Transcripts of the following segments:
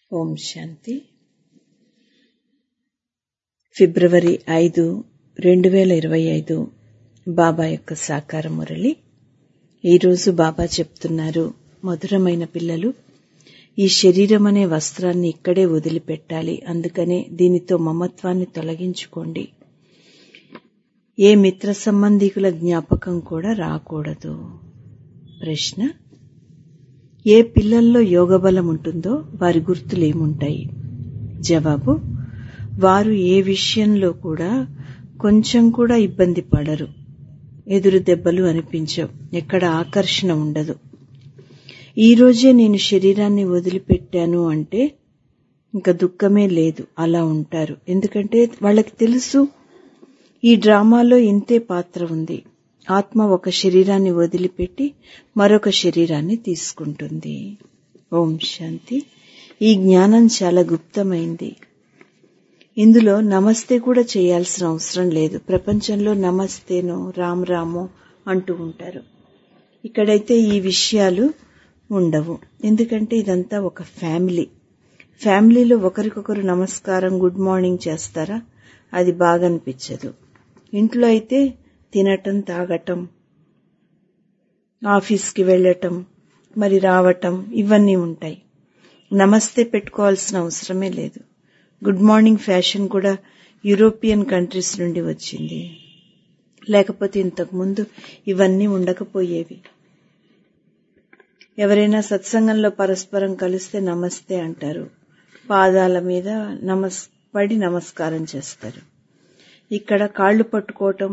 ఓం శాంతి ఫిబ్రవరి ఐదు రెండు వేల ఇరవై ఐదు బాబా యొక్క సాకార మురళి ఈరోజు బాబా చెప్తున్నారు మధురమైన పిల్లలు ఈ శరీరం అనే వస్త్రాన్ని ఇక్కడే వదిలిపెట్టాలి అందుకనే దీనితో మమత్వాన్ని తొలగించుకోండి ఏ మిత్ర సంబంధికుల జ్ఞాపకం కూడా రాకూడదు ప్రశ్న ఏ పిల్లల్లో యోగబలం ఉంటుందో వారి గుర్తులు ఏముంటాయి జవాబు వారు ఏ విషయంలో కూడా కొంచెం కూడా ఇబ్బంది పడరు ఎదురు దెబ్బలు అనిపించవు ఎక్కడ ఆకర్షణ ఉండదు ఈ రోజే నేను శరీరాన్ని వదిలిపెట్టాను అంటే ఇంకా దుఃఖమే లేదు అలా ఉంటారు ఎందుకంటే వాళ్ళకి తెలుసు ఈ డ్రామాలో ఇంతే పాత్ర ఉంది ఆత్మ ఒక శరీరాన్ని వదిలిపెట్టి మరొక శరీరాన్ని తీసుకుంటుంది ఓం శాంతి ఈ జ్ఞానం చాలా గుప్తమైంది ఇందులో నమస్తే కూడా చేయాల్సిన అవసరం లేదు ప్రపంచంలో నమస్తేనో రామ్ రామో అంటూ ఉంటారు ఇక్కడైతే ఈ విషయాలు ఉండవు ఎందుకంటే ఇదంతా ఒక ఫ్యామిలీ ఫ్యామిలీలో ఒకరికొకరు నమస్కారం గుడ్ మార్నింగ్ చేస్తారా అది బాగా అనిపించదు ఇంట్లో అయితే తినటం తాగటం ఆఫీస్కి వెళ్ళటం మరి రావటం ఇవన్నీ ఉంటాయి నమస్తే పెట్టుకోవాల్సిన అవసరమే లేదు గుడ్ మార్నింగ్ ఫ్యాషన్ కూడా యూరోపియన్ కంట్రీస్ నుండి వచ్చింది లేకపోతే ఇంతకుముందు ఇవన్నీ ఉండకపోయేవి ఎవరైనా సత్సంగంలో పరస్పరం కలిస్తే నమస్తే అంటారు పాదాల మీద నమస్ పడి నమస్కారం చేస్తారు ఇక్కడ కాళ్ళు పట్టుకోవటం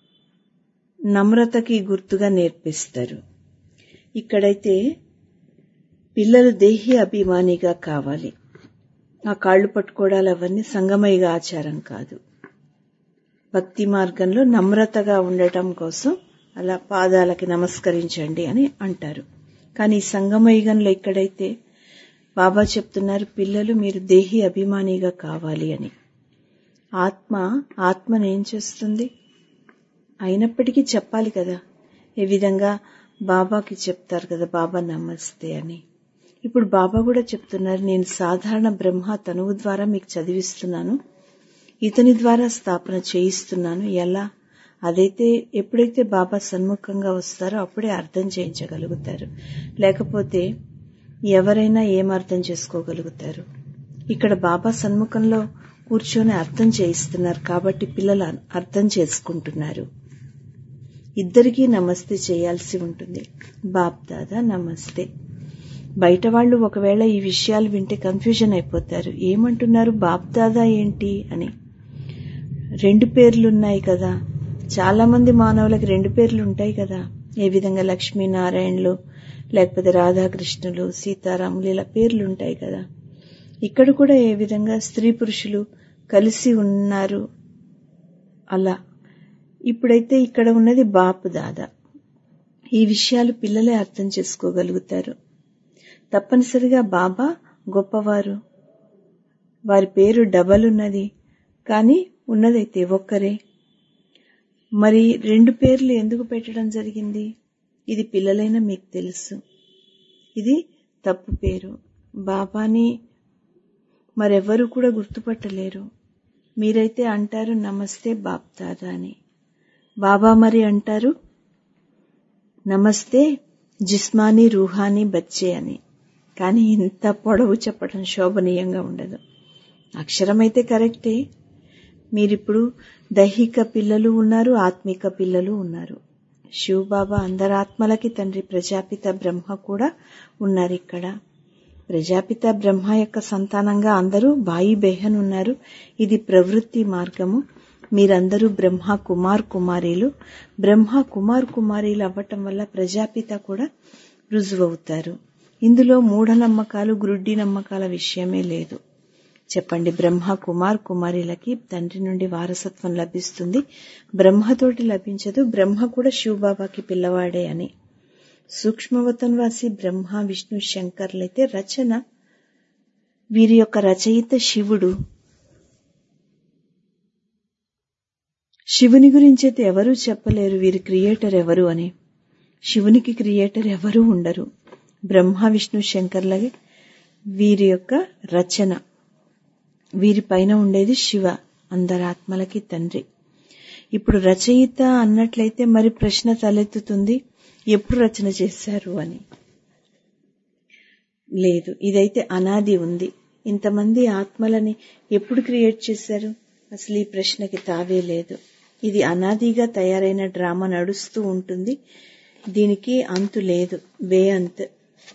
నమ్రతకి గుర్తుగా నేర్పిస్తారు ఇక్కడైతే పిల్లలు దేహి అభిమానిగా కావాలి ఆ కాళ్ళు పట్టుకోవడాలు అవన్నీ సంగమయ్య ఆచారం కాదు భక్తి మార్గంలో నమ్రతగా ఉండటం కోసం అలా పాదాలకి నమస్కరించండి అని అంటారు కానీ సంగమయుగంలో ఇక్కడైతే బాబా చెప్తున్నారు పిల్లలు మీరు దేహి అభిమానిగా కావాలి అని ఆత్మ ఆత్మను ఏం చేస్తుంది అయినప్పటికీ చెప్పాలి కదా ఏ విధంగా బాబాకి చెప్తారు కదా బాబా నమస్తే అని ఇప్పుడు బాబా కూడా చెప్తున్నారు నేను సాధారణ బ్రహ్మ తనువు ద్వారా మీకు చదివిస్తున్నాను ఇతని ద్వారా స్థాపన చేయిస్తున్నాను ఎలా అదైతే ఎప్పుడైతే బాబా సన్ముఖంగా వస్తారో అప్పుడే అర్థం చేయించగలుగుతారు లేకపోతే ఎవరైనా ఏం అర్థం చేసుకోగలుగుతారు ఇక్కడ బాబా సన్ముఖంలో కూర్చొని అర్థం చేయిస్తున్నారు కాబట్టి పిల్లలు అర్థం చేసుకుంటున్నారు ఇద్దరికీ నమస్తే చేయాల్సి ఉంటుంది బాప్ దాదా నమస్తే బయట వాళ్ళు ఒకవేళ ఈ విషయాలు వింటే కన్ఫ్యూజన్ అయిపోతారు ఏమంటున్నారు బాప్ దాదా ఏంటి అని రెండు పేర్లున్నాయి కదా చాలా మంది మానవులకి రెండు పేర్లు ఉంటాయి కదా ఏ విధంగా లక్ష్మీనారాయణలు లేకపోతే రాధాకృష్ణులు సీతారాములు ఇలా పేర్లు ఉంటాయి కదా ఇక్కడ కూడా ఏ విధంగా స్త్రీ పురుషులు కలిసి ఉన్నారు అలా ఇప్పుడైతే ఇక్కడ ఉన్నది బాపు దాదా ఈ విషయాలు పిల్లలే అర్థం చేసుకోగలుగుతారు తప్పనిసరిగా బాబా గొప్పవారు వారి పేరు డబల్ ఉన్నది కానీ ఉన్నదైతే ఒక్కరే మరి రెండు పేర్లు ఎందుకు పెట్టడం జరిగింది ఇది పిల్లలైనా మీకు తెలుసు ఇది తప్పు పేరు బాబాని మరెవ్వరూ కూడా గుర్తుపట్టలేరు మీరైతే అంటారు నమస్తే బాప్ దాదా అని బాబా మరి అంటారు నమస్తే జిస్మానీ రూహానీ బచ్చే అని కానీ ఇంత పొడవు చెప్పడం శోభనీయంగా ఉండదు అక్షరమైతే కరెక్టే మీరిప్పుడు దైహిక పిల్లలు ఉన్నారు ఆత్మిక పిల్లలు ఉన్నారు శివబాబా అందరాత్మలకి తండ్రి ప్రజాపిత బ్రహ్మ కూడా ఉన్నారు ఇక్కడ ప్రజాపిత బ్రహ్మ యొక్క సంతానంగా అందరూ బాయి బెహన్ ఉన్నారు ఇది ప్రవృత్తి మార్గము మీరందరూ బ్రహ్మ కుమార్ కుమారీలు బ్రహ్మ కుమార్ కుమారీలు అవ్వటం వల్ల ప్రజాపిత కూడా రుజువవుతారు ఇందులో మూఢనమ్మకాలు గ్రుడ్డి నమ్మకాల విషయమే లేదు చెప్పండి బ్రహ్మ కుమార్ కుమారిలకి తండ్రి నుండి వారసత్వం లభిస్తుంది బ్రహ్మతోటి లభించదు బ్రహ్మ కూడా శివబాబాకి పిల్లవాడే అని సూక్ష్మవతన్వాసి బ్రహ్మ విష్ణు శంకర్లైతే రచన వీరి యొక్క రచయిత శివుడు శివుని గురించి అయితే ఎవరూ చెప్పలేరు వీరి క్రియేటర్ ఎవరు అని శివునికి క్రియేటర్ ఎవరూ ఉండరు బ్రహ్మ విష్ణు శంకర్లగే వీరి యొక్క రచన వీరి పైన ఉండేది శివ అందరాత్మలకి తండ్రి ఇప్పుడు రచయిత అన్నట్లయితే మరి ప్రశ్న తలెత్తుతుంది ఎప్పుడు రచన చేశారు అని లేదు ఇదైతే అనాది ఉంది ఇంతమంది ఆత్మలని ఎప్పుడు క్రియేట్ చేశారు అసలు ఈ ప్రశ్నకి తావే లేదు ఇది అనాదిగా తయారైన డ్రామా నడుస్తూ ఉంటుంది దీనికి అంతు లేదు వే అంత్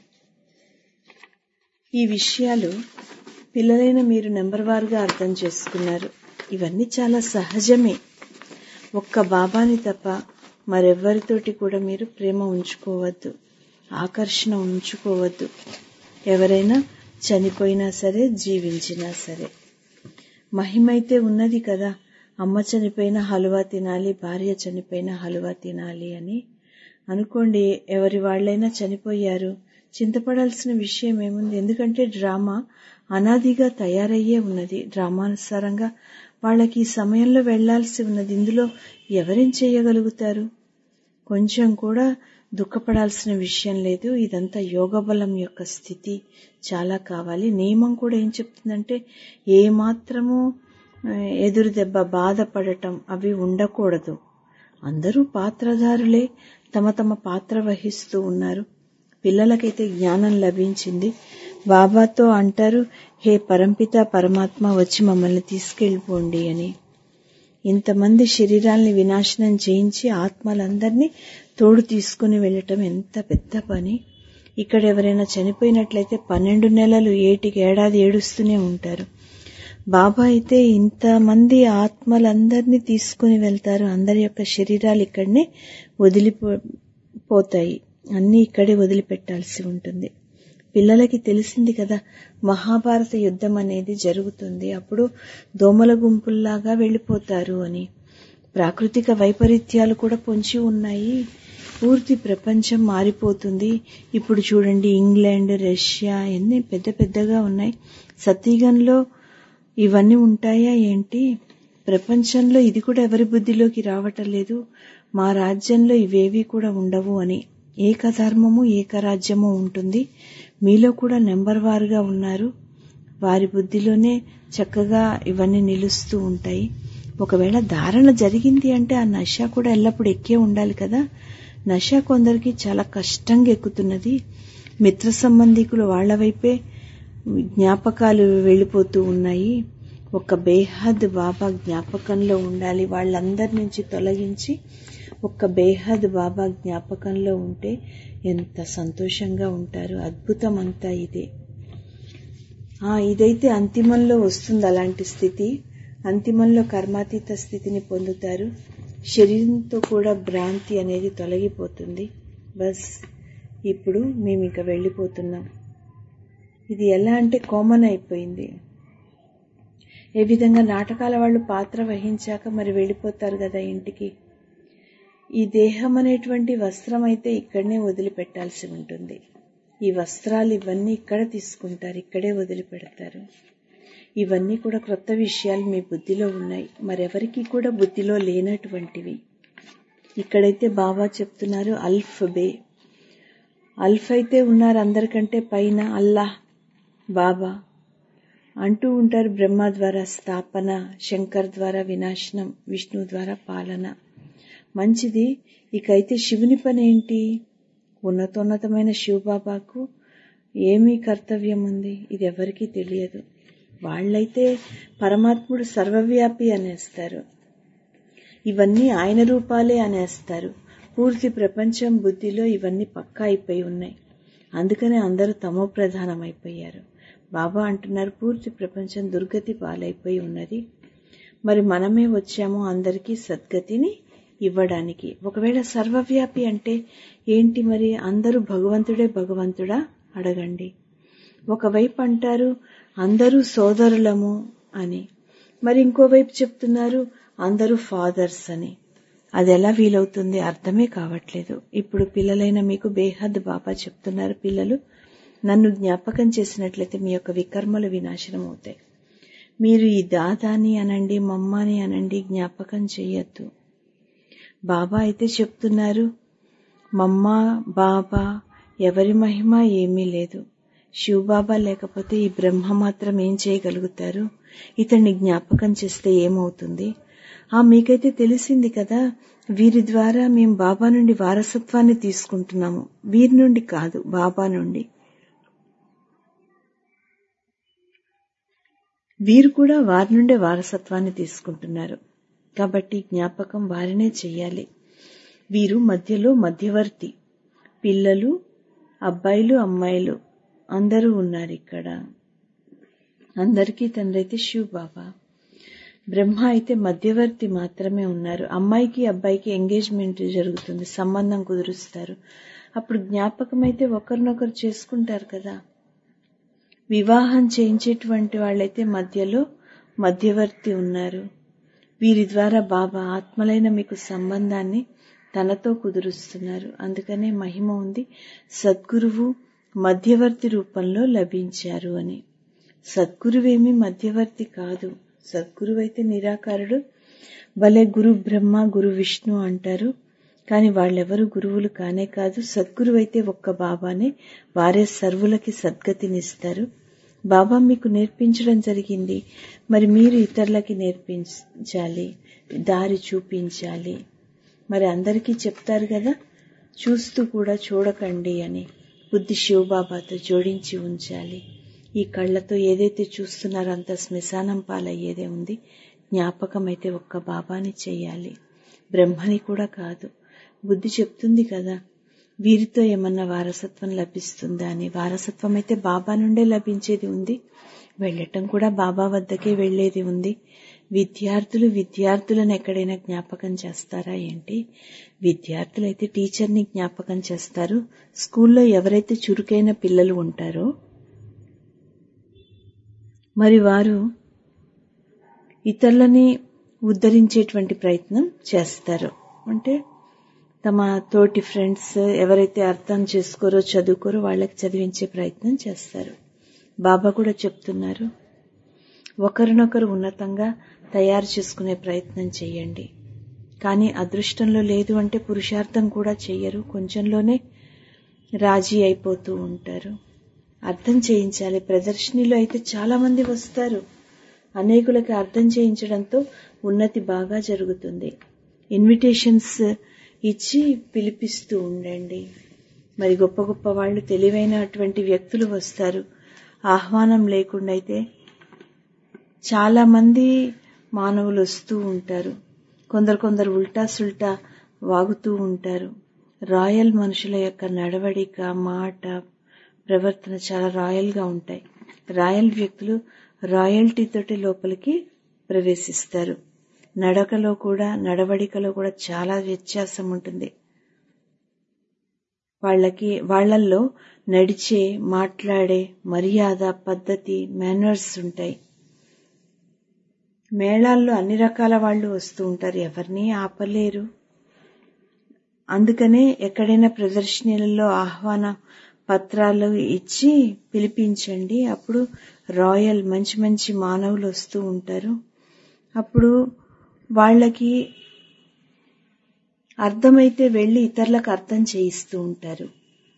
ఈ విషయాలు పిల్లలైన మీరు నెంబర్ వారుగా అర్థం చేసుకున్నారు ఇవన్నీ చాలా సహజమే ఒక్క బాబాని తప్ప మరెవ్వరితోటి కూడా మీరు ప్రేమ ఉంచుకోవద్దు ఆకర్షణ ఉంచుకోవద్దు ఎవరైనా చనిపోయినా సరే జీవించినా సరే మహిమైతే ఉన్నది కదా అమ్మ చనిపోయిన హలువా తినాలి భార్య చనిపోయిన హలువా తినాలి అని అనుకోండి ఎవరి వాళ్ళైనా చనిపోయారు చింతపడాల్సిన విషయం ఏముంది ఎందుకంటే డ్రామా అనాదిగా తయారయ్యే ఉన్నది డ్రామానుసారంగా వాళ్ళకి ఈ సమయంలో వెళ్లాల్సి ఉన్నది ఇందులో ఎవరేం చేయగలుగుతారు కొంచెం కూడా దుఃఖపడాల్సిన విషయం లేదు ఇదంతా యోగబలం యొక్క స్థితి చాలా కావాలి నియమం కూడా ఏం చెప్తుందంటే ఏ మాత్రము ఎదురు దెబ్బ బాధపడటం అవి ఉండకూడదు అందరూ పాత్రధారులే తమ తమ పాత్ర వహిస్తూ ఉన్నారు పిల్లలకైతే జ్ఞానం లభించింది బాబాతో అంటారు హే పరంపిత పరమాత్మ వచ్చి మమ్మల్ని తీసుకెళ్ళిపోండి అని ఇంతమంది శరీరాల్ని వినాశనం చేయించి ఆత్మలందరినీ తోడు తీసుకుని వెళ్ళటం ఎంత పెద్ద పని ఇక్కడ ఎవరైనా చనిపోయినట్లయితే పన్నెండు నెలలు ఏటికి ఏడాది ఏడుస్తూనే ఉంటారు బాబా అయితే ఇంతమంది ఆత్మలందరినీ తీసుకుని వెళ్తారు అందరి యొక్క శరీరాలు ఇక్కడనే వదిలిపోతాయి అన్నీ ఇక్కడే వదిలిపెట్టాల్సి ఉంటుంది పిల్లలకి తెలిసింది కదా మహాభారత యుద్ధం అనేది జరుగుతుంది అప్పుడు దోమల గుంపుల్లాగా వెళ్ళిపోతారు అని ప్రాకృతిక వైపరీత్యాలు కూడా పొంచి ఉన్నాయి పూర్తి ప్రపంచం మారిపోతుంది ఇప్పుడు చూడండి ఇంగ్లాండ్ రష్యా ఎన్ని పెద్ద పెద్దగా ఉన్నాయి సతీగంలో ఇవన్నీ ఉంటాయా ఏంటి ప్రపంచంలో ఇది కూడా ఎవరి బుద్ధిలోకి రావటం లేదు మా రాజ్యంలో ఇవేవి కూడా ఉండవు అని ఏకధర్మము ఏకరాజ్యము ఉంటుంది మీలో కూడా నెంబర్ వారుగా ఉన్నారు వారి బుద్ధిలోనే చక్కగా ఇవన్నీ నిలుస్తూ ఉంటాయి ఒకవేళ ధారణ జరిగింది అంటే ఆ నష కూడా ఎల్లప్పుడూ ఎక్కే ఉండాలి కదా నష కొందరికి చాలా కష్టంగా ఎక్కుతున్నది మిత్ర సంబంధికులు వాళ్ల వైపే జ్ఞాపకాలు వెళ్ళిపోతూ ఉన్నాయి ఒక బేహద్ బాబా జ్ఞాపకంలో ఉండాలి వాళ్ళందరి నుంచి తొలగించి ఒక్క బేహద్ బాబా జ్ఞాపకంలో ఉంటే ఎంత సంతోషంగా ఉంటారు అద్భుతం అంతా ఇదే ఆ ఇదైతే అంతిమంలో వస్తుంది అలాంటి స్థితి అంతిమంలో కర్మాతీత స్థితిని పొందుతారు శరీరంతో కూడా భ్రాంతి అనేది తొలగిపోతుంది బస్ ఇప్పుడు మేము ఇంకా వెళ్ళిపోతున్నాం ఇది ఎలా అంటే కామన్ అయిపోయింది ఏ విధంగా నాటకాల వాళ్ళు పాత్ర వహించాక మరి వెళ్ళిపోతారు కదా ఇంటికి ఈ దేహం అనేటువంటి వస్త్రం అయితే ఇక్కడనే వదిలిపెట్టాల్సి ఉంటుంది ఈ వస్త్రాలు ఇవన్నీ ఇక్కడ తీసుకుంటారు ఇక్కడే వదిలిపెడతారు ఇవన్నీ కూడా క్రొత్త విషయాలు మీ బుద్ధిలో ఉన్నాయి మరెవరికి కూడా బుద్ధిలో లేనటువంటివి ఇక్కడైతే బాబా చెప్తున్నారు అల్ఫ్ బే అల్ఫ్ అయితే ఉన్నారు అందరికంటే పైన అల్లాహ్ బాబా అంటూ ఉంటారు బ్రహ్మ ద్వారా స్థాపన శంకర్ ద్వారా వినాశనం విష్ణు ద్వారా పాలన మంచిది ఇకైతే శివుని పని ఏంటి ఉన్నతోన్నతమైన శివబాబాకు ఏమీ కర్తవ్యం ఉంది ఇది ఎవరికీ తెలియదు వాళ్ళైతే పరమాత్ముడు సర్వవ్యాపి అనేస్తారు ఇవన్నీ ఆయన రూపాలే అనేస్తారు పూర్తి ప్రపంచం బుద్ధిలో ఇవన్నీ పక్కా అయిపోయి ఉన్నాయి అందుకనే అందరూ తమో ప్రధానమైపోయారు బాబా అంటున్నారు పూర్తి ప్రపంచం దుర్గతి పాలైపోయి ఉన్నది మరి మనమే వచ్చాము అందరికీ సద్గతిని ఇవ్వడానికి ఒకవేళ సర్వవ్యాపి అంటే ఏంటి మరి అందరూ భగవంతుడే భగవంతుడా అడగండి ఒకవైపు అంటారు అందరూ సోదరులము అని మరి ఇంకోవైపు చెప్తున్నారు అందరూ ఫాదర్స్ అని అది ఎలా వీలవుతుంది అర్థమే కావట్లేదు ఇప్పుడు పిల్లలైన మీకు బేహద్ బాబా చెప్తున్నారు పిల్లలు నన్ను జ్ఞాపకం చేసినట్లయితే మీ యొక్క వికర్మలు వినాశనం అవుతాయి మీరు ఈ దాదాని అనండి మమ్మని అనండి జ్ఞాపకం చేయొద్దు బాబా అయితే చెప్తున్నారు మమ్మ బాబా ఎవరి మహిమ ఏమీ లేదు శివబాబా లేకపోతే ఈ బ్రహ్మ మాత్రం ఏం చేయగలుగుతారు ఇతన్ని జ్ఞాపకం చేస్తే ఏమవుతుంది ఆ మీకైతే తెలిసింది కదా వీరి ద్వారా మేము బాబా నుండి వారసత్వాన్ని తీసుకుంటున్నాము వీరి నుండి కాదు బాబా నుండి వీరు కూడా వారి నుండే వారసత్వాన్ని తీసుకుంటున్నారు కాబట్టి జ్ఞాపకం వారినే చెయ్యాలి వీరు మధ్యలో మధ్యవర్తి పిల్లలు అబ్బాయిలు అమ్మాయిలు అందరూ ఉన్నారు ఇక్కడ అందరికీ తండ్రైతే శివ్ బాబా బ్రహ్మ అయితే మధ్యవర్తి మాత్రమే ఉన్నారు అమ్మాయికి అబ్బాయికి ఎంగేజ్మెంట్ జరుగుతుంది సంబంధం కుదురుస్తారు అప్పుడు జ్ఞాపకం అయితే ఒకరినొకరు చేసుకుంటారు కదా వివాహం చేయించేటువంటి వాళ్ళైతే మధ్యలో మధ్యవర్తి ఉన్నారు వీరి ద్వారా బాబా ఆత్మలైన మీకు సంబంధాన్ని తనతో కుదురుస్తున్నారు అందుకనే మహిమ ఉంది సద్గురువు మధ్యవర్తి రూపంలో లభించారు అని సద్గురువేమి మధ్యవర్తి కాదు సద్గురువు అయితే నిరాకారుడు భలే గురు బ్రహ్మ గురు విష్ణు అంటారు కానీ వాళ్ళెవరు గురువులు కానే కాదు సద్గురువు అయితే ఒక్క బాబానే వారే సర్వులకి సద్గతినిస్తారు బాబా మీకు నేర్పించడం జరిగింది మరి మీరు ఇతరులకి నేర్పించాలి దారి చూపించాలి మరి అందరికీ చెప్తారు కదా చూస్తూ కూడా చూడకండి అని బుద్ధి శివబాబాతో జోడించి ఉంచాలి ఈ కళ్ళతో ఏదైతే చూస్తున్నారో అంత శ్మశానం పాలయ్యేదే ఉంది జ్ఞాపకం అయితే ఒక్క బాబాని చెయ్యాలి బ్రహ్మని కూడా కాదు బుద్ధి చెప్తుంది కదా వీరితో ఏమన్నా వారసత్వం లభిస్తుందా అని వారసత్వం అయితే బాబా నుండే లభించేది ఉంది వెళ్ళటం కూడా బాబా వద్దకే వెళ్లేది ఉంది విద్యార్థులు విద్యార్థులను ఎక్కడైనా జ్ఞాపకం చేస్తారా ఏంటి విద్యార్థులైతే టీచర్ని జ్ఞాపకం చేస్తారు స్కూల్లో ఎవరైతే చురుకైన పిల్లలు ఉంటారో మరి వారు ఇతరులని ఉద్ధరించేటువంటి ప్రయత్నం చేస్తారు అంటే తమ తోటి ఫ్రెండ్స్ ఎవరైతే అర్థం చేసుకోరో చదువుకోరో వాళ్ళకి చదివించే ప్రయత్నం చేస్తారు బాబా కూడా చెప్తున్నారు ఒకరినొకరు ఉన్నతంగా తయారు చేసుకునే ప్రయత్నం చేయండి కానీ అదృష్టంలో లేదు అంటే పురుషార్థం కూడా చెయ్యరు కొంచెంలోనే రాజీ అయిపోతూ ఉంటారు అర్థం చేయించాలి ప్రదర్శనలో అయితే చాలా మంది వస్తారు అనేకులకి అర్థం చేయించడంతో ఉన్నతి బాగా జరుగుతుంది ఇన్విటేషన్స్ ఇచ్చి పిలిపిస్తూ ఉండండి మరి గొప్ప గొప్ప వాళ్ళు తెలివైనటువంటి వ్యక్తులు వస్తారు ఆహ్వానం లేకుండా అయితే చాలా మంది మానవులు వస్తూ ఉంటారు కొందరు కొందరు ఉల్టా సుల్టా వాగుతూ ఉంటారు రాయల్ మనుషుల యొక్క నడవడిక మాట ప్రవర్తన చాలా రాయల్ గా ఉంటాయి రాయల్ వ్యక్తులు రాయల్టీ తోటి లోపలికి ప్రవేశిస్తారు నడకలో కూడా నడవడికలో కూడా చాలా వ్యత్యాసం ఉంటుంది వాళ్ళకి వాళ్ళల్లో నడిచే మాట్లాడే మర్యాద పద్ధతి మేనర్స్ ఉంటాయి మేళాల్లో అన్ని రకాల వాళ్ళు వస్తూ ఉంటారు ఎవరిని ఆపలేరు అందుకనే ఎక్కడైనా ప్రదర్శనలలో ఆహ్వాన పత్రాలు ఇచ్చి పిలిపించండి అప్పుడు రాయల్ మంచి మంచి మానవులు వస్తూ ఉంటారు అప్పుడు వాళ్ళకి అర్థమైతే వెళ్ళి ఇతరులకు అర్థం చేయిస్తూ ఉంటారు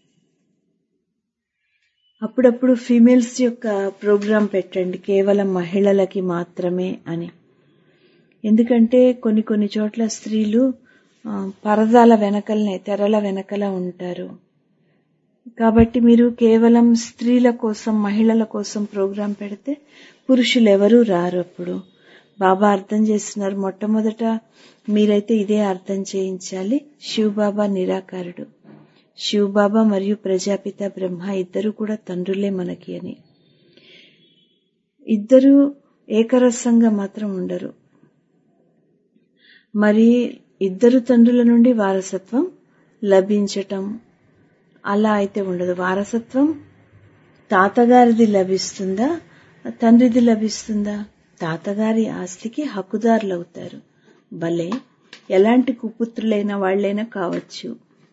అప్పుడప్పుడు ఫీమేల్స్ యొక్క ప్రోగ్రాం పెట్టండి కేవలం మహిళలకి మాత్రమే అని ఎందుకంటే కొన్ని కొన్ని చోట్ల స్త్రీలు పరదాల వెనకలనే తెరల వెనకల ఉంటారు కాబట్టి మీరు కేవలం స్త్రీల కోసం మహిళల కోసం ప్రోగ్రాం పెడితే పురుషులు ఎవరూ రారు అప్పుడు బాబా అర్థం చేస్తున్నారు మొట్టమొదట మీరైతే ఇదే అర్థం చేయించాలి శివబాబా నిరాకారుడు శివబాబా మరియు ప్రజాపిత బ్రహ్మ ఇద్దరు కూడా తండ్రులే మనకి అని ఇద్దరు ఏకరసంగా మాత్రం ఉండరు మరి ఇద్దరు తండ్రుల నుండి వారసత్వం లభించటం అలా అయితే ఉండదు వారసత్వం తాతగారిది లభిస్తుందా తండ్రిది లభిస్తుందా తాతగారి ఆస్తికి హక్కుదారులు అవుతారు భలే ఎలాంటి కుపుత్రులైన వాళ్లైనా కావచ్చు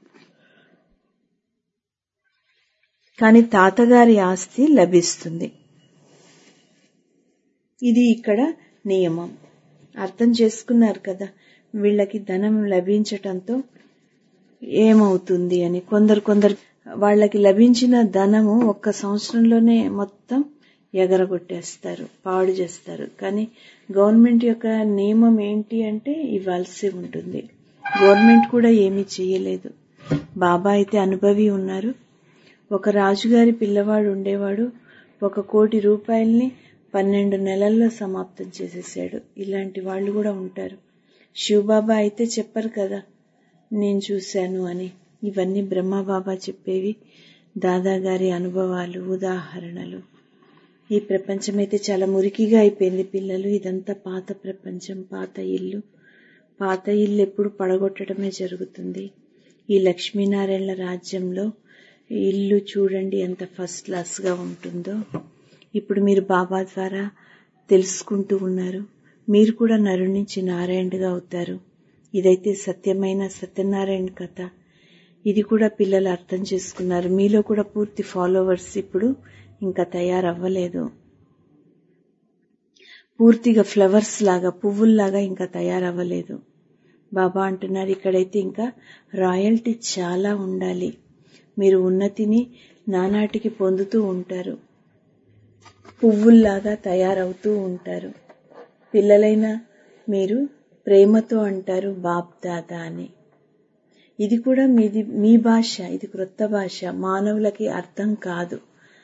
కానీ తాతగారి ఆస్తి లభిస్తుంది ఇది ఇక్కడ నియమం అర్థం చేసుకున్నారు కదా వీళ్ళకి ధనం లభించటంతో ఏమవుతుంది అని కొందరు కొందరు వాళ్ళకి లభించిన ధనము ఒక్క సంవత్సరంలోనే మొత్తం ఎగరగొట్టేస్తారు పాడు చేస్తారు కానీ గవర్నమెంట్ యొక్క నియమం ఏంటి అంటే ఇవ్వాల్సి ఉంటుంది గవర్నమెంట్ కూడా ఏమీ చేయలేదు బాబా అయితే అనుభవి ఉన్నారు ఒక రాజుగారి పిల్లవాడు ఉండేవాడు ఒక కోటి రూపాయల్ని పన్నెండు నెలల్లో సమాప్తం చేసేసాడు ఇలాంటి వాళ్ళు కూడా ఉంటారు శివబాబా అయితే చెప్పరు కదా నేను చూశాను అని ఇవన్నీ బ్రహ్మబాబా చెప్పేవి దాదాగారి అనుభవాలు ఉదాహరణలు ఈ ప్రపంచం అయితే చాలా మురికిగా అయిపోయింది పిల్లలు ఇదంతా పాత ప్రపంచం పాత ఇల్లు పాత ఇల్లు ఎప్పుడు పడగొట్టడమే జరుగుతుంది ఈ లక్ష్మీనారాయణ రాజ్యంలో ఇల్లు చూడండి ఎంత ఫస్ట్ క్లాస్ గా ఉంటుందో ఇప్పుడు మీరు బాబా ద్వారా తెలుసుకుంటూ ఉన్నారు మీరు కూడా నరు నుంచి నారాయణుడిగా అవుతారు ఇదైతే సత్యమైన సత్యనారాయణ కథ ఇది కూడా పిల్లలు అర్థం చేసుకున్నారు మీలో కూడా పూర్తి ఫాలోవర్స్ ఇప్పుడు ఇంకా తయారవ్వలేదు పూర్తిగా ఫ్లవర్స్ లాగా పువ్వుల్లాగా ఇంకా తయారవ్వలేదు బాబా అంటున్నారు ఇక్కడైతే ఇంకా రాయల్టీ చాలా ఉండాలి మీరు ఉన్నతిని నానాటికి పొందుతూ ఉంటారు పువ్వుల్లాగా తయారవుతూ ఉంటారు పిల్లలైన మీరు ప్రేమతో అంటారు బాప్ దాదా అని ఇది కూడా మీది మీ భాష ఇది క్రొత్త భాష మానవులకి అర్థం కాదు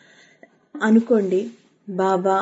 అనుకోండి బాబా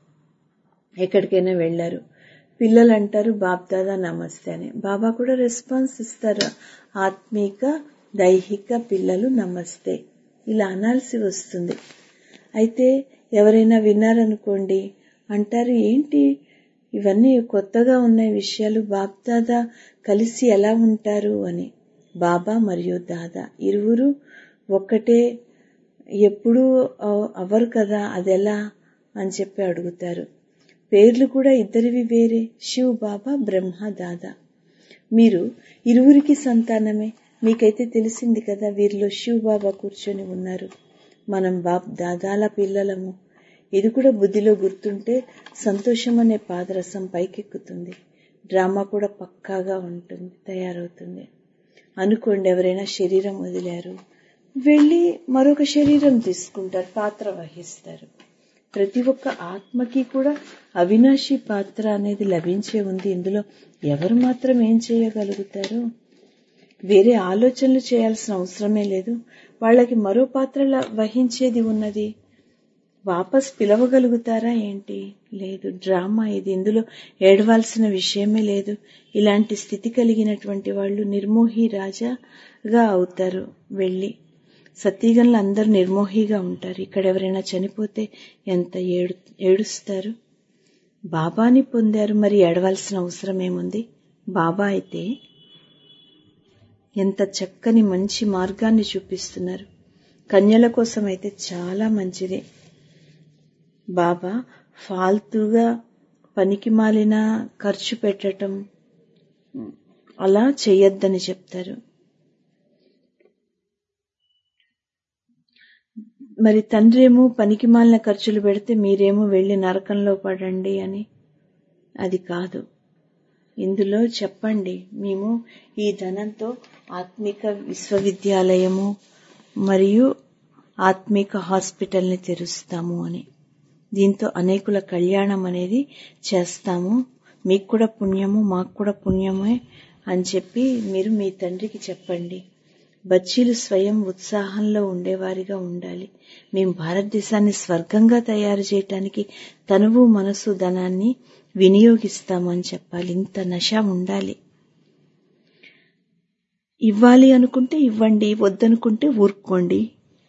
ఎక్కడికైనా వెళ్ళారు పిల్లలు అంటారు బాప్ దాదా నమస్తే అని బాబా కూడా రెస్పాన్స్ ఇస్తారు ఆత్మీక దైహిక పిల్లలు నమస్తే ఇలా అనాల్సి వస్తుంది అయితే ఎవరైనా విన్నారనుకోండి అంటారు ఏంటి ఇవన్నీ కొత్తగా ఉన్న విషయాలు బాప్ దాదా కలిసి ఎలా ఉంటారు అని బాబా మరియు దాదా ఇరువురు ఒక్కటే ఎప్పుడూ అవ్వరు కదా అదెలా అని చెప్పి అడుగుతారు పేర్లు కూడా ఇద్దరివి వేరే శివ్ బాబా బ్రహ్మ దాదా మీరు ఇరువురికి సంతానమే మీకైతే తెలిసింది కదా వీరిలో శివ్ బాబా కూర్చొని ఉన్నారు మనం బాబ్ దాదాల పిల్లలము ఇది కూడా బుద్ధిలో గుర్తుంటే సంతోషం అనే పాదరసం పైకెక్కుతుంది డ్రామా కూడా పక్కాగా ఉంటుంది తయారవుతుంది అనుకోండి ఎవరైనా శరీరం వదిలారు వెళ్ళి మరొక శరీరం తీసుకుంటారు పాత్ర వహిస్తారు ప్రతి ఒక్క ఆత్మకి కూడా అవినాశి పాత్ర అనేది లభించే ఉంది ఇందులో ఎవరు మాత్రం ఏం చేయగలుగుతారు వేరే ఆలోచనలు చేయాల్సిన అవసరమే లేదు వాళ్ళకి మరో పాత్ర వహించేది ఉన్నది వాపస్ పిలవగలుగుతారా ఏంటి లేదు డ్రామా ఇది ఇందులో ఏడవాల్సిన విషయమే లేదు ఇలాంటి స్థితి కలిగినటువంటి వాళ్ళు నిర్మోహి రాజాగా అవుతారు వెళ్ళి సతీగంలో అందరు నిర్మోహిగా ఉంటారు ఇక్కడ ఎవరైనా చనిపోతే ఎంత ఏడు ఏడుస్తారు బాబాని పొందారు మరి ఏడవలసిన అవసరం ఏముంది బాబా అయితే ఎంత చక్కని మంచి మార్గాన్ని చూపిస్తున్నారు కన్యల కోసం అయితే చాలా మంచిది బాబా ఫాల్తుగా పనికి మాలిన ఖర్చు పెట్టడం అలా చెయ్యొద్దని చెప్తారు మరి తండ్రి ఏమో పనికి మాలిన ఖర్చులు పెడితే మీరేమో వెళ్లి నరకంలో పడండి అని అది కాదు ఇందులో చెప్పండి మేము ఈ ధనంతో ఆత్మిక విశ్వవిద్యాలయము మరియు ఆత్మిక హాస్పిటల్ని తెరుస్తాము అని దీంతో అనేకుల కళ్యాణం అనేది చేస్తాము మీకు కూడా పుణ్యము మాకు కూడా పుణ్యమే అని చెప్పి మీరు మీ తండ్రికి చెప్పండి బచ్చీలు స్వయం ఉత్సాహంలో ఉండేవారిగా ఉండాలి మేము భారతదేశాన్ని స్వర్గంగా తయారు చేయటానికి తనువు మనసు ధనాన్ని వినియోగిస్తామని చెప్పాలి ఇంత నష ఉండాలి ఇవ్వాలి అనుకుంటే ఇవ్వండి వద్దనుకుంటే ఊరుకోండి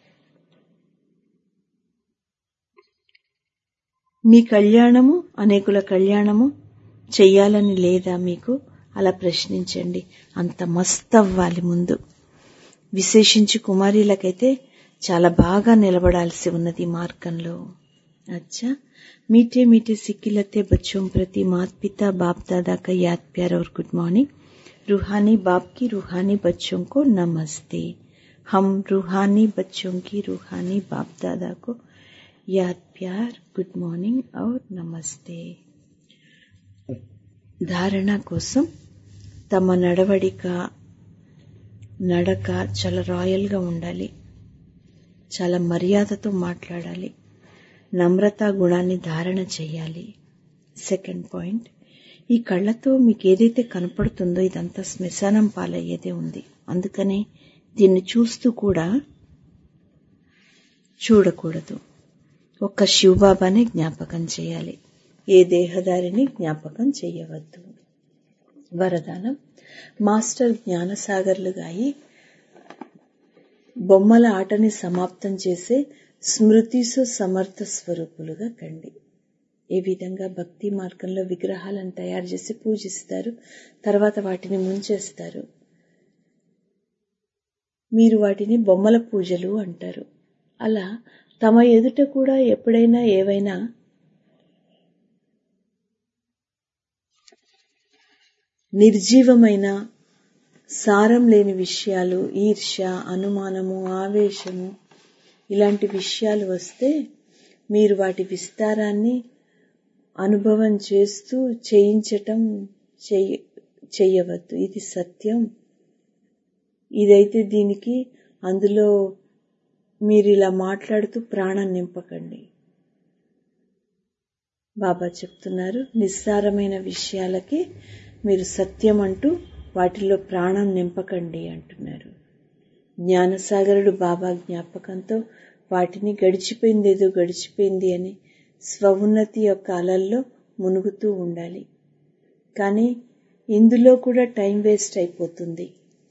మీ కళ్యాణము అనేకుల కళ్యాణము చెయ్యాలని లేదా మీకు అలా ప్రశ్నించండి అంత మస్త్ అవ్వాలి ముందు విశేషించి కుమారీలకైతే చాలా బాగా నిలబడాల్సి ఉన్నది ఈ మార్గంలో अच्छा मीठे मीठे सिक्किलते बच्चों प्रति माता पिता बाप दादा का याद प्यार और गुड मॉर्निंग रूहानी बाप की रूहानी बच्चों को नमस्ते हम रूहानी बच्चों की रूहानी बाप दादा को याद प्यार गुड మార్నింగ్ और నమస్తే ధారణ కోసం తమ నడవడిక నడక చాలా రాయల్గా ఉండాలి చాలా మర్యాదతో మాట్లాడాలి నమ్రతా గుణాన్ని ధారణ చేయాలి సెకండ్ పాయింట్ ఈ కళ్ళతో మీకు ఏదైతే కనపడుతుందో ఇదంతా శ్మశానం పాలయ్యేదే ఉంది అందుకనే దీన్ని చూస్తూ కూడా చూడకూడదు ఒక్క శివబాబానే జ్ఞాపకం చేయాలి ఏ దేహదారిని జ్ఞాపకం చేయవద్దు వరదానం మాస్టర్ జ్ఞానసాగర్లుగా అయి బొమ్మల ఆటని సమాప్తం చేసే స్మృతిసు సమర్థ స్వరూపులుగా కండి ఈ విధంగా భక్తి మార్గంలో విగ్రహాలను తయారు చేసి పూజిస్తారు తర్వాత వాటిని ముంచేస్తారు మీరు వాటిని బొమ్మల పూజలు అంటారు అలా తమ ఎదుట కూడా ఎప్పుడైనా ఏవైనా నిర్జీవమైన సారం లేని విషయాలు ఈర్ష అనుమానము ఆవేశము ఇలాంటి విషయాలు వస్తే మీరు వాటి విస్తారాన్ని అనుభవం చేస్తూ చేయించటం చెయ్యవద్దు ఇది సత్యం ఇదైతే దీనికి అందులో మీరు ఇలా మాట్లాడుతూ ప్రాణం నింపకండి బాబా చెప్తున్నారు నిస్సారమైన విషయాలకి మీరు సత్యం అంటూ వాటిల్లో ప్రాణం నింపకండి అంటున్నారు జ్ఞానసాగరుడు బాబా జ్ఞాపకంతో వాటిని గడిచిపోయింది ఏదో గడిచిపోయింది అని స్వఉన్నతి యొక్క అలల్లో మునుగుతూ ఉండాలి కానీ ఇందులో కూడా టైం వేస్ట్ అయిపోతుంది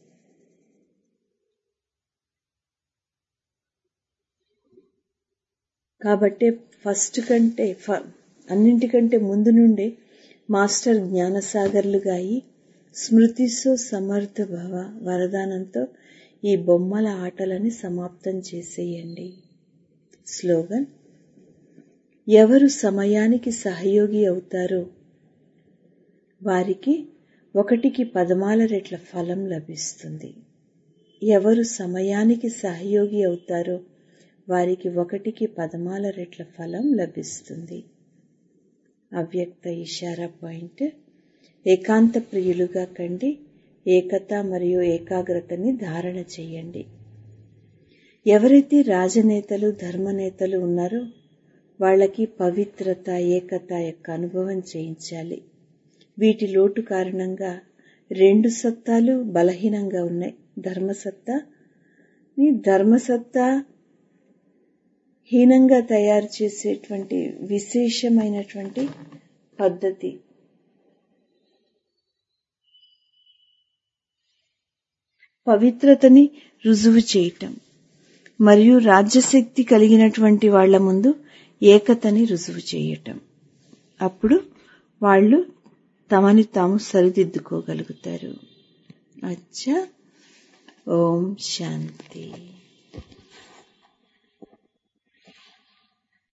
కాబట్టి ఫస్ట్ కంటే అన్నింటికంటే ముందు నుండే మాస్టర్ జ్ఞానసాగర్లుగా అయి స్మృతిసు సమర్థ భవ వరదానంతో ఈ బొమ్మల ఆటలని సమాప్తం చేసేయండి స్లోగన్ ఎవరు సమయానికి సహయోగి అవుతారో వారికి ఒకటికి పదమాల రెట్ల ఫలం లభిస్తుంది ఎవరు సమయానికి సహయోగి అవుతారో వారికి ఒకటికి పదమాల రెట్ల ఫలం లభిస్తుంది అవ్యక్త ఇషారా పాయింట్ ఏకాంత ప్రియులుగా కండి ఏకత మరియు ఏకాగ్రతని ధారణ చేయండి ఎవరైతే రాజనేతలు ధర్మనేతలు ఉన్నారో వాళ్ళకి పవిత్రత ఏకత యొక్క అనుభవం చేయించాలి వీటి లోటు కారణంగా రెండు సత్తాలు బలహీనంగా ఉన్నాయి ధర్మసత్తా ధర్మసత్తా హీనంగా తయారు చేసేటువంటి విశేషమైనటువంటి పద్ధతి పవిత్రతని రుజువు చేయటం మరియు రాజ్యశక్తి కలిగినటువంటి వాళ్ల ముందు ఏకతని రుజువు చేయటం అప్పుడు వాళ్ళు తమని తాము సరిదిద్దుకోగలుగుతారు అచ్చా ఓం శాంతి